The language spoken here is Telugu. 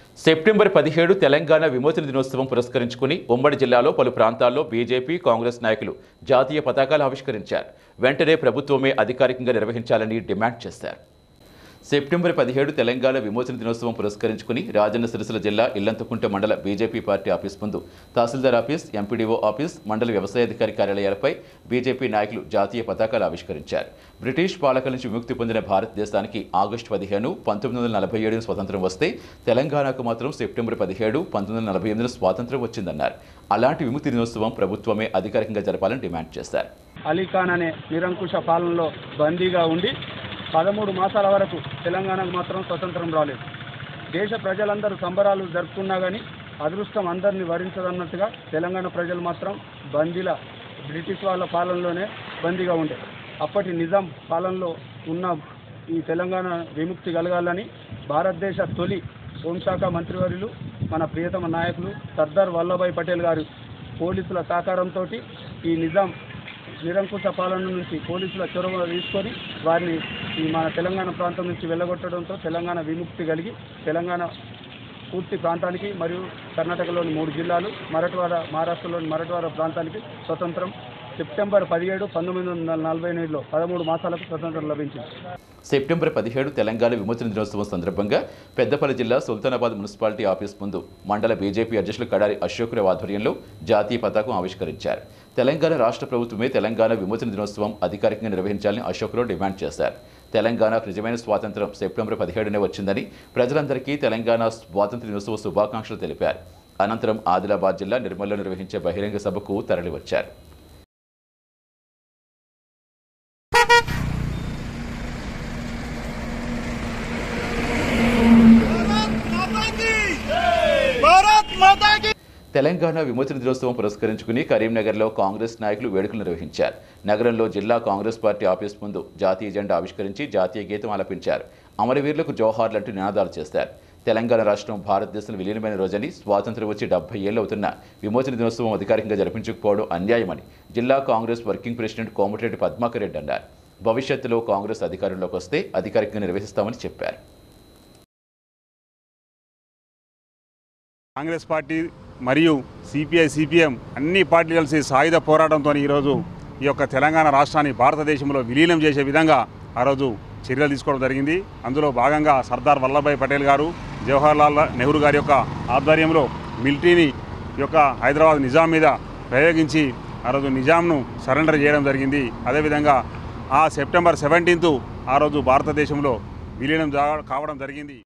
సెప్టెంబర్ పదిహేడు తెలంగాణ విమోచన దినోత్సవం పురస్కరించుకుని ఉమ్మడి జిల్లాలో పలు ప్రాంతాల్లో బీజేపీ కాంగ్రెస్ నాయకులు జాతీయ పతాకాలు ఆవిష్కరించారు వెంటనే ప్రభుత్వమే అధికారికంగా నిర్వహించాలని డిమాండ్ చేశారు సెప్టెంబర్ పదిహేడు తెలంగాణ విమోచన దినోత్సవం పురస్కరించుకుని రాజన్న సిరిసిల్ల జిల్లా ఇల్లంతకుంట మండల బీజేపీ పార్టీ ఆఫీస్ ముందు తహసీల్దార్ ఆఫీస్ ఎంపీడీఓ ఆఫీస్ మండల వ్యవసాయాధికారి కార్యాలయాలపై బీజేపీ నాయకులు జాతీయ పతాకాలు ఆవిష్కరించారు బ్రిటిష్ పాలకుల నుంచి విముక్తి పొందిన భారతదేశానికి ఆగస్టు పదిహేను పంతొమ్మిది వందల నలభై ఏడున స్వతంత్రం వస్తే తెలంగాణకు మాత్రం సెప్టెంబర్ పదిహేడు పంతొమ్మిది వందల నలభై ఎనిమిదిన స్వాతంత్రం వచ్చిందన్నారు అలాంటి విముక్తి దినోత్సవం ప్రభుత్వమే అధికారికంగా జరపాలని డిమాండ్ చేశారు అలీఖాన్ అనే నిరంకుశ పాలనలో బందీగా ఉండి పదమూడు మాసాల వరకు తెలంగాణకు మాత్రం స్వతంత్రం రాలేదు దేశ ప్రజలందరూ సంబరాలు జరుపుకున్నా కానీ అదృష్టం అందరినీ వరించదన్నట్టుగా తెలంగాణ ప్రజలు మాత్రం బందీల బ్రిటిష్ వాళ్ళ పాలనలోనే బందీగా ఉండే అప్పటి నిజాం పాలనలో ఉన్న ఈ తెలంగాణ విముక్తి కలగాలని భారతదేశ తొలి హోంశాఖ మంత్రివర్యులు మన ప్రియతమ నాయకులు సర్దార్ వల్లభాయ్ పటేల్ గారు పోలీసుల సహకారంతో ఈ నిజాం నిరంకుశ పాలన నుంచి పోలీసుల చొరవ తీసుకొని వారిని ఈ మన తెలంగాణ ప్రాంతం నుంచి వెళ్ళగొట్టడంతో తెలంగాణ విముక్తి కలిగి తెలంగాణ పూర్తి ప్రాంతానికి మరియు కర్ణాటకలోని మూడు జిల్లాలు మరఠవాడ మహారాష్ట్రలోని మరఠవాడ ప్రాంతానికి స్వతంత్రం సెప్టెంబర్ పదిహేడు పంతొమ్మిది వందల నలభై ఎనిమిదిలో పదమూడు మాసాలకు స్వతంత్రం లభించింది సెప్టెంబర్ పదిహేడు తెలంగాణ విమోచన దినోత్సవం సందర్భంగా పెద్దపల్లి జిల్లా సుల్తానాబాద్ మున్సిపాలిటీ ఆఫీస్ ముందు మండల బీజేపీ అధ్యక్షులు కడారి అశోక్రావు ఆధ్వర్యంలో జాతీయ పతాకం ఆవిష్కరించారు తెలంగాణ రాష్ట్ర ప్రభుత్వమే తెలంగాణ విమోచన దినోత్సవం అధికారికంగా నిర్వహించాలని అశోక్రావు డిమాండ్ చేశారు తెలంగాణకు నిజమైన స్వాతంత్రం సెప్టెంబర్ పదిహేడునే వచ్చిందని ప్రజలందరికీ తెలంగాణ స్వాతంత్ర దినోత్సవ శుభాకాంక్షలు తెలిపారు అనంతరం ఆదిలాబాద్ జిల్లా నిర్మల్లో నిర్వహించే బహిరంగ సభకు తరలివచ్చారు भारत माता की తెలంగాణ విమోచన దినోత్సవం పురస్కరించుకుని కరీంనగర్లో కాంగ్రెస్ నాయకులు వేడుకలు నిర్వహించారు నగరంలో జిల్లా కాంగ్రెస్ పార్టీ ఆఫీస్ ముందు జాతీయ జెండా ఆవిష్కరించి జాతీయ గీతం ఆలపించారు అమరవీరులకు జోహార్లంటూ నినాదాలు చేశారు తెలంగాణ రాష్ట్రం భారతదేశంలో విలీనమైన రోజని స్వాతంత్ర్యం వచ్చి డెబ్బై ఏళ్ళు అవుతున్న విమోచన దినోత్సవం అధికారికంగా జరిపించకపోవడం అన్యాయమని జిల్లా Congress working president Komatireddy Padmakar Reddy అన్నారు భవిష్యత్తులో కాంగ్రెస్ అధికారంలోకి వస్తే అధికారికంగా నిర్వహిస్తామని చెప్పారు కాంగ్రెస్ పార్టీ మరియు సిపిఐ సిపిఎం అన్ని పార్టీలు కలిసి సాయుధ పోరాటంతో ఈరోజు ఈ యొక్క తెలంగాణ రాష్ట్రాన్ని భారతదేశంలో విలీనం చేసే విధంగా ఆ రోజు చర్యలు తీసుకోవడం జరిగింది అందులో భాగంగా సర్దార్ వల్లభాయ్ పటేల్ గారు జవహర్లాల్ నెహ్రూ గారి యొక్క ఆధ్వర్యంలో మిలిటరీని ఈ యొక్క హైదరాబాద్ నిజాం మీద ప్రయోగించి ఆ రోజు నిజాంను సరెండర్ చేయడం జరిగింది అదేవిధంగా ఆ సెప్టెంబర్ సెవెంటీన్త్ ఆ రోజు భారతదేశంలో విలీనం జా- కావడం జరిగింది